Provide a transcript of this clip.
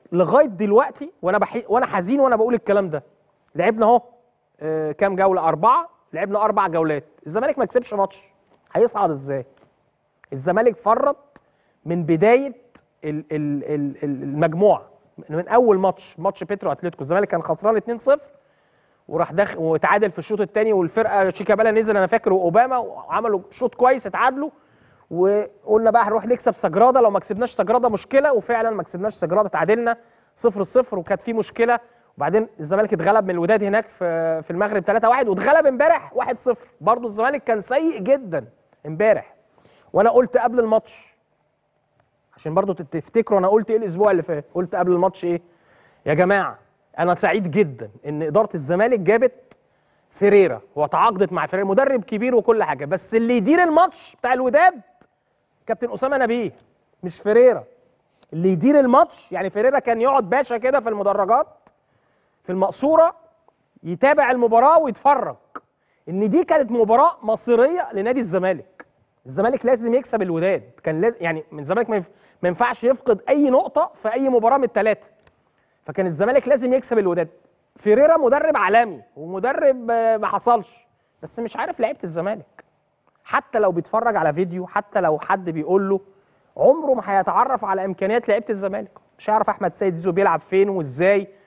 لغايه دلوقتي وانا بحي... وانا حزين وانا بقول الكلام ده لعبنا اهو آه، كام جوله اربعه لعبنا اربع جولات الزمالك ما كسبش ماتش هيصعد ازاي الزمالك فرط من بدايه ال... ال... ال... ال- المجموعه من اول ماتش ماتش بيترو اتلتيكو الزمالك كان خسران 2-0 وراح داخل وتعادل في الشوط الثاني والفرقه شيكابالا نزل انا فاكر واوباما وعملوا شوط كويس اتعادلوا وقلنا بقى هنروح نكسب سجراده لو ما كسبناش سجراده مشكله وفعلا ما كسبناش سجراده تعادلنا 0 0 وكانت في مشكله وبعدين الزمالك اتغلب من الوداد هناك في في المغرب 3 1 واتغلب امبارح 1 0 برضه الزمالك كان سيء جدا امبارح وانا قلت قبل الماتش عشان برضه تفتكروا انا قلت ايه الاسبوع اللي فات قلت قبل الماتش ايه يا جماعه انا سعيد جدا ان اداره الزمالك جابت فيريرا وتعاقدت مع فيريرا مدرب كبير وكل حاجه بس اللي يدير الماتش بتاع الوداد كابتن اسامه نبيه مش فيريرا اللي يدير الماتش يعني فيريرا كان يقعد باشا كده في المدرجات في المقصوره يتابع المباراه ويتفرج ان دي كانت مباراه مصيريه لنادي الزمالك الزمالك لازم يكسب الوداد كان لازم يعني من الزمالك ما ينف- ما ينفعش يفقد اي نقطه في اي مباراه من الثلاثه فكان الزمالك لازم يكسب الوداد فيريرا مدرب عالمي ومدرب آه، ما حصلش بس مش عارف لعيبه الزمالك حتى لو بيتفرج على فيديو حتى لو حد بيقول له عمره ما هيتعرف على امكانيات لعيبه الزمالك مش هيعرف احمد سيد زيزو بيلعب فين وازاي